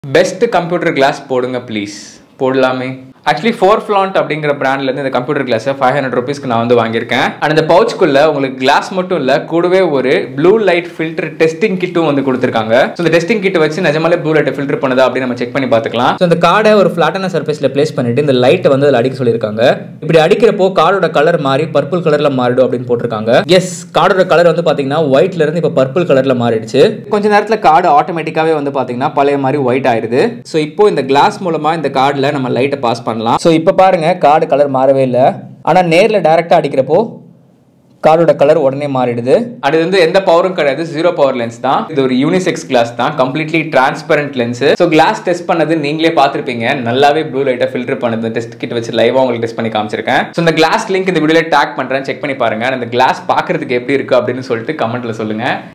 best computer class போடுங்க please போடலாமே actually four ஃப்ளாண்ட் அப்படிங்கிற பிராண்ட்ல இருந்து இந்த கம்ப்யூட்டர் கிளாஸை ஃபைவ் ஹண்ட்ரட் ருபீஸ்க்கு நான் வந்து வாங்கியிருக்கேன் அண்ட் இந்த பவுச்சுக்குள்ள உங்களுக்கு கிளாஸ் மட்டும் இல்ல கூடவே ஒரு ப்ளூ லைட் ஃபில்டர் டெஸ்டிங் கிட்டும் வந்து கொடுத்துருக்காங்க ஸோ இந்த டெஸ்டிங் கிட் வச்சு நிஜமாலே ப்ளூ லைட்டை ஃபில்டர் பண்ணுதா அப்படின்னு நம்ம செக் பண்ணி பார்த்துக்கலாம் ஸோ இந்த கார்டை ஒரு ஃபிளாட்டான சர்ஃபேஸ்ல பிளேஸ் பண்ணிட்டு இந்த லைட்டை வந்து அதில் அடிக்க சொல்லியிருக்காங்க இப்படி அடிக்கிறப்போ கார்டோட கலர் மாறி பர்பிள் கலர்ல மாறிடும் அப்படின்னு போட்டிருக்காங்க எஸ் கார்டோட கலர் வந்து பாத்தீங்கன்னா ஒயிட்ல இருந்து இப்போ பர்பிள் கலர்ல மாறிடுச்சு கொஞ்ச நேரத்துல கார்டு ஆட்டோமேட்டிக்காவே வந்து பாத்தீங்கன்னா பழைய மாதிரி ஒயிட் ஆயிடுது ஸோ இப்போ இந்த கிளாஸ் மூலமா இந்த கார்டில் நம்ம லைட்டை பாஸ் பண்ணலாம் ஸோ இப்போ பாருங்க கார்டு கலர் மாறவே இல்லை ஆனால் நேரில் டைரெக்டாக அடிக்கிறப்போ கார்டோட கலர் உடனே மாறிடுது அது வந்து எந்த பவரும் கிடையாது ஜீரோ பவர் லென்ஸ் தான் இது ஒரு யூனிசெக்ஸ் கிளாஸ் தான் completely transparent lens so glass test பண்ணது நீங்களே பார்த்துருப்பீங்க நல்லாவே ப்ளூ லைட்டை ஃபில்டர் பண்ணுது டெஸ்ட் கிட் வச்சு லைவாக உங்களுக்கு டெஸ்ட் பண்ணி காமிச்சிருக்கேன் ஸோ இந்த கிளாஸ் லிங்க் இந்த வீடியோல டேக் பண்ணுறேன் செக் பண்ணி பாருங்க அந்த கிளாஸ் பார்க்கறதுக்கு எப்படி இருக்கு அப்படின்னு சொல்லிட்டு கமெண்ட்ல சொல்லுங்க